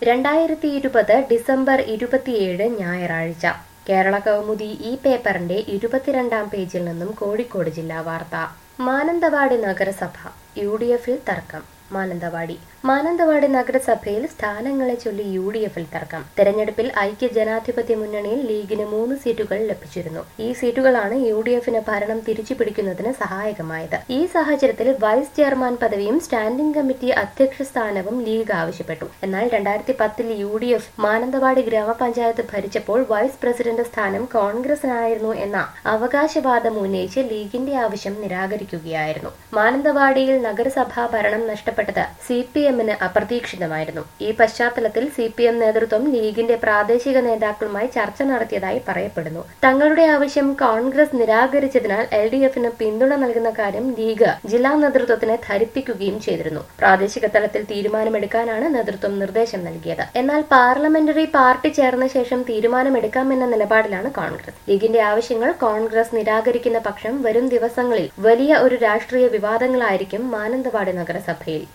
രണ്ടായിരത്തി ഇരുപത് ഡിസംബർ ഇരുപത്തിയേഴ് ഞായറാഴ്ച കേരള കൗമുദി ഈ പേപ്പറിന്റെ ഇരുപത്തിരണ്ടാം പേജിൽ നിന്നും കോഴിക്കോട് ജില്ലാ വാർത്ത മാനന്തവാടി നഗരസഭ യു ഡി എഫിൽ തർക്കം മാനന്തവാടി മാനന്തവാടി നഗരസഭയിൽ സ്ഥാനങ്ങളെ ചൊല്ലി യു ഡി എഫിൽ തർക്കം തെരഞ്ഞെടുപ്പിൽ ഐക്യ ജനാധിപത്യ മുന്നണിയിൽ ലീഗിന് മൂന്ന് സീറ്റുകൾ ലഭിച്ചിരുന്നു ഈ സീറ്റുകളാണ് യു ഡി എഫിന് ഭരണം തിരിച്ചുപിടിക്കുന്നതിന് സഹായകമായത് ഈ സാഹചര്യത്തിൽ വൈസ് ചെയർമാൻ പദവിയും സ്റ്റാൻഡിംഗ് കമ്മിറ്റി അധ്യക്ഷ സ്ഥാനവും ലീഗ് ആവശ്യപ്പെട്ടു എന്നാൽ രണ്ടായിരത്തി പത്തിൽ യു ഡി എഫ് മാനന്തവാടി ഗ്രാമപഞ്ചായത്ത് ഭരിച്ചപ്പോൾ വൈസ് പ്രസിഡന്റ് സ്ഥാനം കോൺഗ്രസിനായിരുന്നു എന്ന അവകാശവാദം ഉന്നയിച്ച് ലീഗിന്റെ ആവശ്യം നിരാകരിക്കുകയായിരുന്നു മാനന്തവാടിയിൽ നഗരസഭാ ഭരണം നഷ്ടപ്പെട്ടത് സി പി എമ്മിന് അപ്രതീക്ഷിതമായിരുന്നു ഈ പശ്ചാത്തലത്തിൽ സി പി എം നേതൃത്വം ലീഗിന്റെ പ്രാദേശിക നേതാക്കളുമായി ചർച്ച നടത്തിയതായി പറയപ്പെടുന്നു തങ്ങളുടെ ആവശ്യം കോൺഗ്രസ് നിരാകരിച്ചതിനാൽ എൽ ഡി എഫിന് പിന്തുണ നൽകുന്ന കാര്യം ലീഗ് ജില്ലാ നേതൃത്വത്തിനെ ധരിപ്പിക്കുകയും ചെയ്തിരുന്നു പ്രാദേശിക തലത്തിൽ തീരുമാനമെടുക്കാനാണ് നേതൃത്വം നിർദ്ദേശം നൽകിയത് എന്നാൽ പാർലമെന്ററി പാർട്ടി ചേർന്ന ശേഷം തീരുമാനമെടുക്കാമെന്ന നിലപാടിലാണ് കോൺഗ്രസ് ലീഗിന്റെ ആവശ്യങ്ങൾ കോൺഗ്രസ് നിരാകരിക്കുന്ന പക്ഷം വരും ദിവസങ്ങളിൽ വലിയ ഒരു രാഷ്ട്രീയ വിവാദങ്ങളായിരിക്കും മാനന്തവാടി നഗരസഭയിൽ